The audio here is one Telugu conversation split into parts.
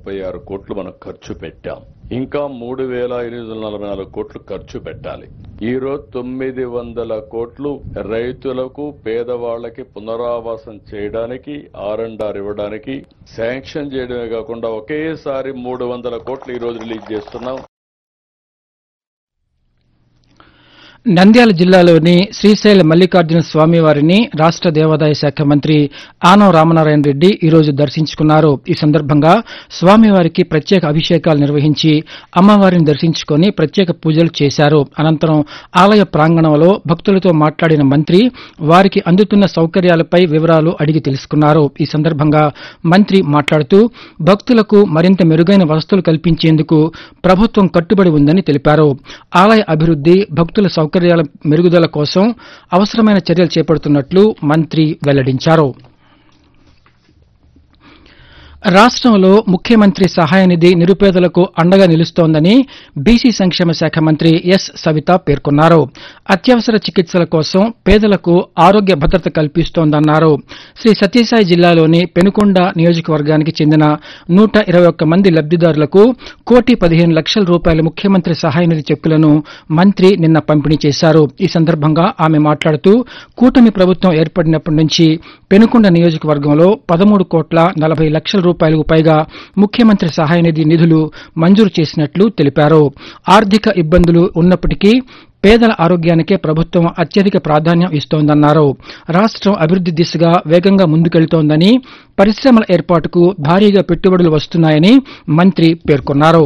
ముప్పై ఆరు కోట్లు మనం ఖర్చు పెట్టాం ఇంకా మూడు వేల ఎనిమిది వందల నలభై నాలుగు కోట్లు ఖర్చు పెట్టాలి ఈ రోజు తొమ్మిది వందల కోట్లు రైతులకు పేదవాళ్లకి పునరావాసం చేయడానికి ఆర్ అండ్ ఆర్ ఇవ్వడానికి శాంక్షన్ చేయడమే కాకుండా ఒకేసారి మూడు వందల కోట్లు ఈ రోజు రిలీజ్ చేస్తున్నాం నంద్యాల జిల్లాలోని శ్రీశైల మల్లికార్జున స్వామివారిని రాష్ట దేవాదాయ శాఖ మంత్రి ఆనం రామనారాయణ రెడ్డి ఈరోజు దర్శించుకున్నారు ఈ సందర్భంగా స్వామివారికి ప్రత్యేక అభిషేకాలు నిర్వహించి అమ్మవారిని దర్శించుకుని ప్రత్యేక పూజలు చేశారు అనంతరం ఆలయ ప్రాంగణంలో భక్తులతో మాట్లాడిన మంత్రి వారికి అందుతున్న సౌకర్యాలపై వివరాలు అడిగి తెలుసుకున్నారు ఈ సందర్భంగా మంత్రి మాట్లాడుతూ భక్తులకు మరింత మెరుగైన వసతులు కల్పించేందుకు ప్రభుత్వం కట్టుబడి ఉందని తెలిపారు ఆలయ అభివృద్ది భక్తుల సౌకర్యాల మెరుగుదల కోసం అవసరమైన చర్యలు చేపడుతున్నట్లు మంత్రి వెల్లడించారు రాష్ట్రంలో ముఖ్యమంత్రి సహాయ నిధి నిరుపేదలకు అండగా నిలుస్తోందని బీసీ సంక్షేమ శాఖ మంత్రి ఎస్ సవిత పేర్కొన్నారు అత్యవసర చికిత్సల కోసం పేదలకు ఆరోగ్య భద్రత కల్పిస్తోందన్నారు శ్రీ సత్యసాయి జిల్లాలోని పెనుకొండ నియోజకవర్గానికి చెందిన నూట ఇరవై ఒక్క మంది లబ్దిదారులకు కోటి పదిహేను లక్షల రూపాయల ముఖ్యమంత్రి సహాయ నిధి చెక్కులను మంత్రి నిన్న పంపిణీ చేశారు ఈ సందర్భంగా ఆమె మాట్లాడుతూ కూటమి ప్రభుత్వం ఏర్పడినప్పటి నుంచి పెనుకొండ నియోజకవర్గంలో పదమూడు కోట్ల నలభై లక్షల రూపాయలకు పైగా ముఖ్యమంత్రి సహాయ నిధి నిధులు మంజూరు చేసినట్లు తెలిపారు ఆర్థిక ఇబ్బందులు ఉన్నప్పటికీ పేదల ఆరోగ్యానికే ప్రభుత్వం అత్యధిక ప్రాధాన్యం ఇస్తోందన్నారు రాష్ట్రం అభివృద్ది దిశగా వేగంగా ముందుకెళ్తోందని పరిశ్రమల ఏర్పాటుకు భారీగా పెట్టుబడులు వస్తున్నాయని మంత్రి పేర్కొన్నారు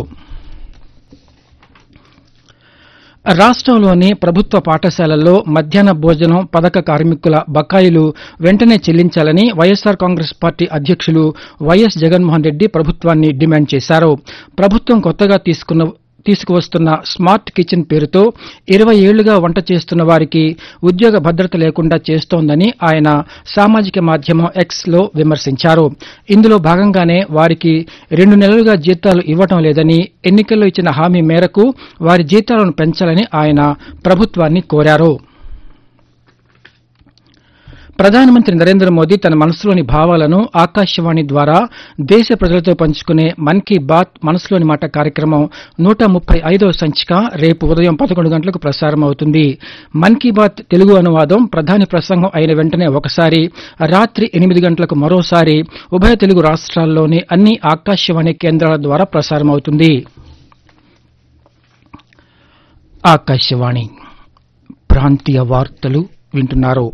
రాష్ట్రంలోని ప్రభుత్వ పాఠశాలల్లో మధ్యాహ్న భోజనం పథక కార్మికుల బకాయిలు వెంటనే చెల్లించాలని వైఎస్సార్ కాంగ్రెస్ పార్టీ అధ్యక్షులు వైఎస్ జగన్మోహన్ రెడ్డి ప్రభుత్వాన్ని డిమాండ్ చేశారు ప్రభుత్వం కొత్తగా తీసుకున్న తీసుకువస్తున్న స్మార్ట్ కిచెన్ పేరుతో ఇరవై ఏళ్లుగా వంట చేస్తున్న వారికి ఉద్యోగ భద్రత లేకుండా చేస్తోందని ఆయన సామాజిక మాధ్యమం ఎక్స్ లో విమర్శించారు ఇందులో భాగంగానే వారికి రెండు నెలలుగా జీతాలు ఇవ్వటం లేదని ఎన్నికల్లో ఇచ్చిన హామీ మేరకు వారి జీతాలను పెంచాలని ఆయన ప్రభుత్వాన్ని కోరారు ప్రధానమంత్రి నరేంద్ర మోదీ తన మనసులోని భావాలను ఆకాశవాణి ద్వారా దేశ ప్రజలతో పంచుకునే మన్ కీ బాత్ మనసులోని మాట కార్యక్రమం నూట ముప్పై ఐదవ సంచిక రేపు ఉదయం పదకొండు గంటలకు ప్రసారం అవుతుంది మన్ కీ బాత్ తెలుగు అనువాదం ప్రధాని ప్రసంగం అయిన వెంటనే ఒకసారి రాత్రి ఎనిమిది గంటలకు మరోసారి ఉభయ తెలుగు రాష్ట్రాల్లోని అన్ని ఆకాశవాణి కేంద్రాల ద్వారా ప్రసారం అవుతుంది ఆకాశవాణి ప్రాంతీయ వార్తలు వింటున్నారు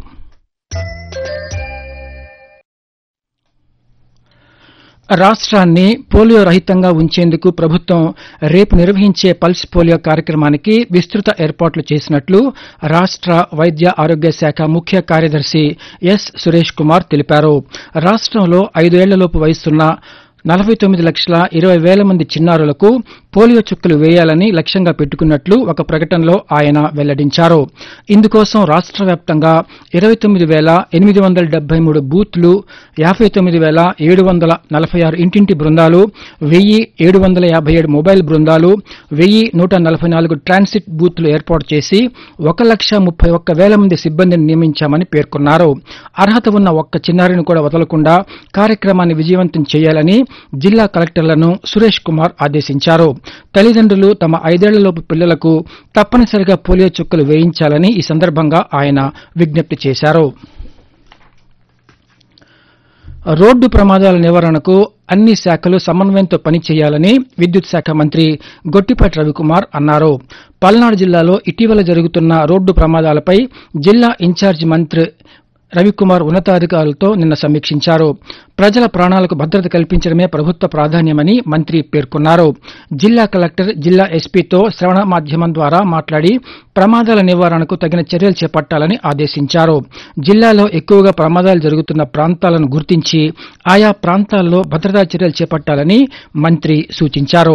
రాష్ట్రాన్ని పోలియో రహితంగా ఉంచేందుకు ప్రభుత్వం రేపు నిర్వహించే పల్స్ పోలియో కార్యక్రమానికి విస్తృత ఏర్పాట్లు చేసినట్లు రాష్ట్ర వైద్య ఆరోగ్య శాఖ ముఖ్య కార్యదర్శి ఎస్ సురేష్ కుమార్ తెలిపారు రాష్ట్రంలో ఐదేళ్లలోపు వయసున్న నలభై తొమ్మిది లక్షల ఇరవై వేల మంది చిన్నారులకు పోలియో చుక్కలు వేయాలని లక్ష్యంగా పెట్టుకున్నట్లు ఒక ప్రకటనలో ఆయన వెల్లడించారు ఇందుకోసం రాష్ట్ర వ్యాప్తంగా ఇరవై తొమ్మిది వేల ఎనిమిది వందల డెబ్బై మూడు బూత్లు యాభై తొమ్మిది వేల ఏడు వందల నలభై ఆరు ఇంటింటి బృందాలు వెయ్యి ఏడు వందల యాభై ఏడు మొబైల్ బృందాలు వెయ్యి నూట నలభై నాలుగు ట్రాన్సిట్ బూత్లు ఏర్పాటు చేసి ఒక లక్ష ముప్పై ఒక్క వేల మంది సిబ్బందిని నియమించామని పేర్కొన్నారు అర్హత ఉన్న ఒక్క చిన్నారిని కూడా వదలకుండా కార్యక్రమాన్ని విజయవంతం చేయాలని జిల్లా కలెక్టర్లను సురేష్ కుమార్ ఆదేశించారు తల్లిదండ్రులు తమ ఐదేళ్లలోపు పిల్లలకు తప్పనిసరిగా పోలియో చుక్కలు వేయించాలని ఈ సందర్భంగా ఆయన విజ్ఞప్తి చేశారు రోడ్డు ప్రమాదాల నివారణకు అన్ని శాఖలు సమన్వయంతో పనిచేయాలని విద్యుత్ శాఖ మంత్రి గొట్టిపాటి రవికుమార్ అన్నారు పల్నాడు జిల్లాలో ఇటీవల జరుగుతున్న రోడ్డు ప్రమాదాలపై జిల్లా ఇన్ఛార్జి మంత్రి రవికుమార్ ఉన్నతాధికారులతో నిన్న సమీక్షించారు ప్రజల ప్రాణాలకు భద్రత కల్పించడమే ప్రభుత్వ ప్రాధాన్యమని మంత్రి పేర్కొన్నారు జిల్లా కలెక్టర్ జిల్లా ఎస్పీతో శ్రవణ మాధ్యమం ద్వారా మాట్లాడి ప్రమాదాల నివారణకు తగిన చర్యలు చేపట్టాలని ఆదేశించారు జిల్లాలో ఎక్కువగా ప్రమాదాలు జరుగుతున్న ప్రాంతాలను గుర్తించి ఆయా ప్రాంతాల్లో భద్రతా చర్యలు చేపట్టాలని మంత్రి సూచించారు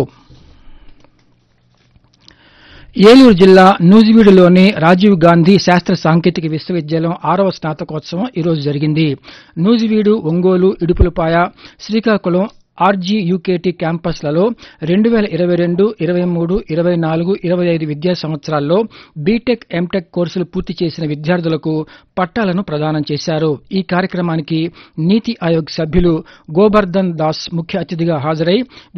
ఏలూరు జిల్లా నూజివీడులోని రాజీవ్ గాంధీ శాస్త్ర సాంకేతిక విశ్వవిద్యాలయం ఆరవ స్నాతకోత్సవం ఈరోజు జరిగింది నూజివీడు ఒంగోలు ఇడుపులపాయ శ్రీకాకుళం ఆర్జీయూకేటీ క్యాంపస్లలో రెండు వేల ఇరవై రెండు ఇరవై మూడు ఇరవై నాలుగు ఇరవై ఐదు విద్యా సంవత్సరాల్లో బీటెక్ ఎంటెక్ కోర్సులు పూర్తి చేసిన విద్యార్థులకు పట్టాలను ప్రదానం చేశారు ఈ కార్యక్రమానికి నీతి ఆయోగ్ సభ్యులు గోబర్ధన్ దాస్ ముఖ్య అతిథిగా హాజరై